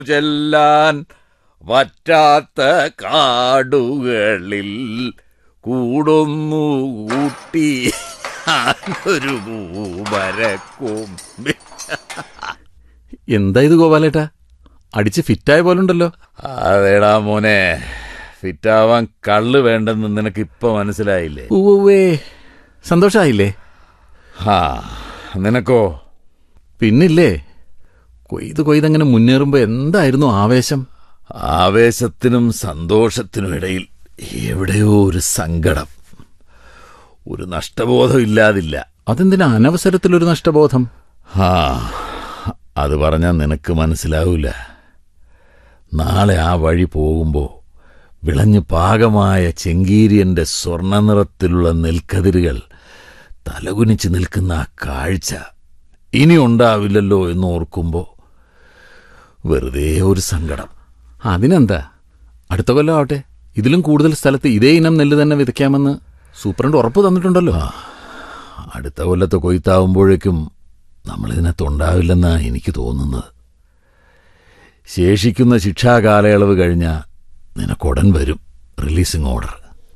ചെല്ലാൻ വറ്റാത്ത കാടുകളിൽ കൂടൊന്നു കൂട്ടി ഒരു മരക്കൊമ്പി എന്താ ഇത് ഗോപാലേട്ടാ അടിച്ച് ഫിറ്റായ പോലുണ്ടല്ലോ അതേടാ മോനെ ഫിറ്റാവാൻ കള്ള് വേണ്ടെന്ന് നിനക്ക് ഇപ്പൊ മനസ്സിലായില്ലേ ഉവ്വേ സന്തോഷായില്ലേ ഹാ നിനക്കോ പിന്നില്ലേ കൊയ്ത് കൊയ്തങ്ങനെ മുന്നേറുമ്പോ എന്തായിരുന്നു ആവേശം ആവേശത്തിനും സന്തോഷത്തിനും ഇടയിൽ എവിടെയോ ഒരു സങ്കടം ഒരു നഷ്ടബോധം ഇല്ലാതില്ല അതെന്തിനാ അനവസരത്തിലൊരു നഷ്ടബോധം ആ അത് പറഞ്ഞാൽ നിനക്ക് മനസ്സിലാവൂല നാളെ ആ വഴി പോകുമ്പോൾ വിളഞ്ഞു പാകമായ ചെങ്കീരിയന്റെ സ്വർണ്ണ നിറത്തിലുള്ള നെൽക്കതിരുകൾ തലകുനിച്ച് നിൽക്കുന്ന ആ കാഴ്ച ഇനി ഉണ്ടാവില്ലല്ലോ എന്ന് ഓർക്കുമ്പോൾ വെറുതെ ഒരു സങ്കടം അതിനെന്താ അടുത്ത കൊല്ലം ആവട്ടെ ഇതിലും കൂടുതൽ സ്ഥലത്ത് ഇതേ ഇനം നെല്ല് തന്നെ വിതയ്ക്കാമെന്ന് സൂപ്രണ്ട് ഉറപ്പ് തന്നിട്ടുണ്ടല്ലോ അടുത്ത കൊല്ലത്തെ കൊയ്ത്താവുമ്പോഴേക്കും നമ്മളിതിനകത്തുണ്ടാവില്ലെന്നാണ് എനിക്ക് തോന്നുന്നത് ശേഷിക്കുന്ന ശിക്ഷാകാലയളവ് കഴിഞ്ഞാൽ നിനക്കുടൻ വരും റിലീസിംഗ് ഓർഡർ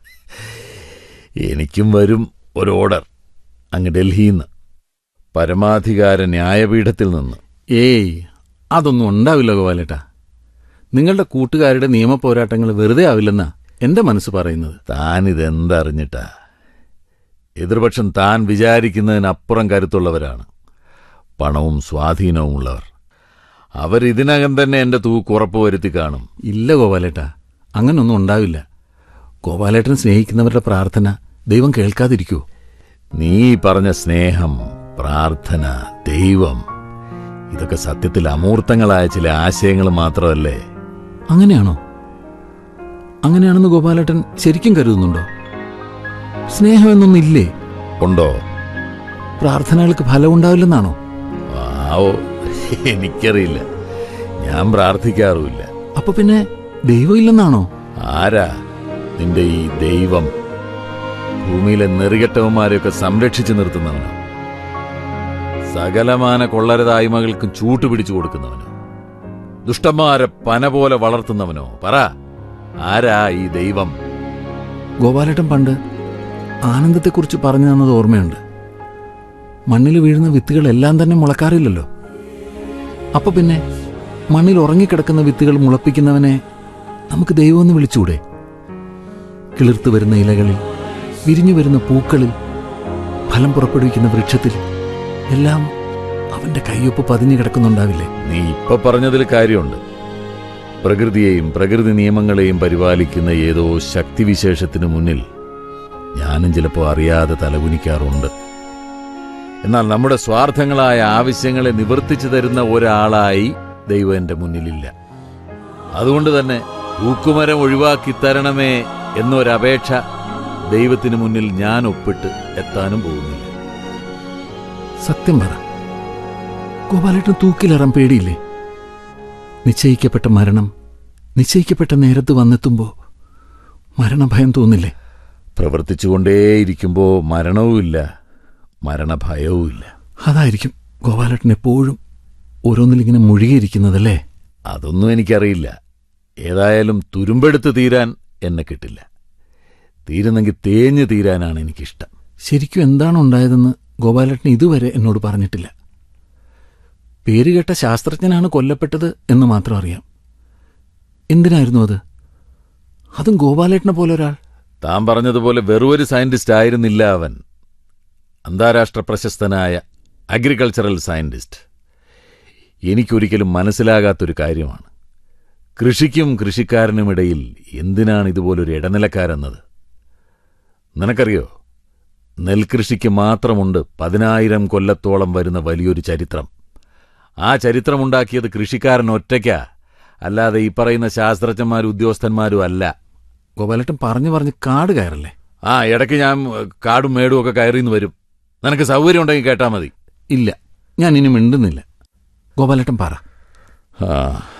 എനിക്കും വരും ഒരു ഓർഡർ അങ്ങ് ഡൽഹിയിൽ നിന്ന് പരമാധികാര ന്യായപീഠത്തിൽ നിന്ന് ഏയ് അതൊന്നും ഉണ്ടാവില്ല ഗോപാലേട്ടാ നിങ്ങളുടെ കൂട്ടുകാരുടെ നിയമ പോരാട്ടങ്ങൾ വെറുതെ ആവില്ലെന്നാ എന്റെ മനസ്സ് പറയുന്നത് താൻ ഇതെന്തറിഞ്ഞിട്ടാ എതിർപക്ഷം താൻ വിചാരിക്കുന്നതിനപ്പുറം കരുത്തുള്ളവരാണ് പണവും സ്വാധീനവും ഉള്ളവർ അവരിതിനകം തന്നെ എന്റെ തൂക്ക് ഉറപ്പ് വരുത്തി കാണും ഇല്ല ഗോപാലേട്ടാ അങ്ങനൊന്നും ഉണ്ടാവില്ല ഗോപാലേട്ടൻ സ്നേഹിക്കുന്നവരുടെ പ്രാർത്ഥന ദൈവം കേൾക്കാതിരിക്കൂ നീ പറഞ്ഞ സ്നേഹം പ്രാർത്ഥന ദൈവം ഇതൊക്കെ സത്യത്തിൽ അമൂർത്തങ്ങളായ ചില ആശയങ്ങൾ മാത്രമല്ലേ അങ്ങനെയാണോ അങ്ങനെയാണെന്ന് ഗോപാലേട്ടൻ ശരിക്കും കരുതുന്നുണ്ടോ സ്നേഹമെന്നൊന്നില്ലേ ഉണ്ടോ പ്രാർത്ഥനകൾക്ക് ഫലമുണ്ടാവില്ലെന്നാണോ ആവോ എനിക്കറിയില്ല ഞാൻ പ്രാർത്ഥിക്കാറുമില്ല അപ്പൊ പിന്നെ ദൈവം ഇല്ലെന്നാണോ ആരാ നിന്റെ ഈ ദൈവം ഭൂമിയിലെ നെറികെട്ടവന്മാരെയൊക്കെ സംരക്ഷിച്ചു നിർത്തുന്നവനോ സകലമാന കൊള്ളരുതായ്മകൾക്കും ചൂട്ടുപിടിച്ചു കൊടുക്കുന്നവനോ ദുഷ്ടന്മാരെ പന പോലെ വളർത്തുന്നവനോ പറ ആരാ ഈ ദൈവം ഗോപാലേട്ടൻ പണ്ട് ആനന്ദത്തെക്കുറിച്ച് പറഞ്ഞു തന്നത് ഓർമ്മയുണ്ട് മണ്ണിൽ വീഴുന്ന വിത്തുകളെല്ലാം തന്നെ മുളക്കാറില്ലല്ലോ അപ്പൊ പിന്നെ മണ്ണിൽ ഉറങ്ങിക്കിടക്കുന്ന വിത്തുകൾ മുളപ്പിക്കുന്നവനെ നമുക്ക് ദൈവമെന്ന് വിളിച്ചൂടെ കിളിർത്തു വരുന്ന ഇലകളിൽ വിരിഞ്ഞു വരുന്ന പൂക്കളിൽ ഫലം പുറപ്പെടുവിക്കുന്ന വൃക്ഷത്തിൽ എല്ലാം അവന്റെ കയ്യൊപ്പ് പതിഞ്ഞു കിടക്കുന്നുണ്ടാവില്ലേ നീ ഇപ്പൊ പറഞ്ഞതിൽ കാര്യമുണ്ട് പ്രകൃതിയെയും പ്രകൃതി നിയമങ്ങളെയും പരിപാലിക്കുന്ന ഏതോ ശക്തിവിശേഷത്തിനു മുന്നിൽ ഞാനും ചിലപ്പോൾ അറിയാതെ തലകുനിക്കാറുണ്ട് എന്നാൽ നമ്മുടെ സ്വാർത്ഥങ്ങളായ ആവശ്യങ്ങളെ നിവർത്തിച്ചു തരുന്ന ഒരാളായി ദൈവം എന്റെ മുന്നിലില്ല അതുകൊണ്ട് തന്നെ തൂക്കുമരം ഒഴിവാക്കി തരണമേ എന്നൊരപേക്ഷ ദൈവത്തിനു മുന്നിൽ ഞാൻ ഒപ്പിട്ട് എത്താനും പോകുന്നില്ല സത്യം പറ ഗോപാലേട്ടൻ തൂക്കിലേറാൻ പേടിയില്ലേ നിശ്ചയിക്കപ്പെട്ട മരണം നിശ്ചയിക്കപ്പെട്ട നേരത്ത് വന്നെത്തുമ്പോ മരണഭയം തോന്നില്ലേ പ്രവർത്തിച്ചുകൊണ്ടേയിരിക്കുമ്പോൾ മരണവുമില്ല മരണഭയവുമില്ല അതായിരിക്കും ഗോപാലേട്ടൻ എപ്പോഴും ഓരോന്നിലിങ്ങനെ മുഴുകിയിരിക്കുന്നതല്ലേ അതൊന്നും എനിക്കറിയില്ല ഏതായാലും തുരുമ്പെടുത്ത് തീരാൻ എന്നെ കിട്ടില്ല തീരുന്നെങ്കിൽ തേഞ്ഞു തീരാനാണ് എനിക്കിഷ്ടം ശരിക്കും എന്താണ് ഉണ്ടായതെന്ന് ഗോപാലേട്ടൻ ഇതുവരെ എന്നോട് പറഞ്ഞിട്ടില്ല പേരുകേട്ട ശാസ്ത്രജ്ഞനാണ് കൊല്ലപ്പെട്ടത് എന്ന് മാത്രം അറിയാം എന്തിനായിരുന്നു അത് അതും ഗോപാലേട്ടനെ പോലെ ഒരാൾ താൻ പറഞ്ഞതുപോലെ വെറുമൊരു സയന്റിസ്റ്റ് ആയിരുന്നില്ല അവൻ അന്താരാഷ്ട്ര പ്രശസ്തനായ അഗ്രികൾച്ചറൽ സയന്റിസ്റ്റ് എനിക്കൊരിക്കലും മനസ്സിലാകാത്തൊരു കാര്യമാണ് കൃഷിക്കും കൃഷിക്കാരനുമിടയിൽ എന്തിനാണ് ഇതുപോലൊരു ഇടനിലക്കാരെന്നത് നിനക്കറിയോ നെൽകൃഷിക്ക് മാത്രമുണ്ട് പതിനായിരം കൊല്ലത്തോളം വരുന്ന വലിയൊരു ചരിത്രം ആ ചരിത്രമുണ്ടാക്കിയത് കൃഷിക്കാരൻ ഒറ്റയ്ക്കാ അല്ലാതെ ഈ പറയുന്ന ശാസ്ത്രജ്ഞന്മാരും ഉദ്യോഗസ്ഥന്മാരും അല്ല ഗോപാലേട്ടൻ പറഞ്ഞു പറഞ്ഞ് കാട് കയറല്ലേ ആ ഇടയ്ക്ക് ഞാൻ ഏഹ്, കാടും മേടും ഒക്കെ കയറിന്ന് വരും നിനക്ക് സൗകര്യം ഉണ്ടെങ്കിൽ കേട്ടാ മതി ഇല്ല ഞാൻ ഇനി മിണ്ടുന്നില്ല ഗോപാലേട്ടൻ പറ ആ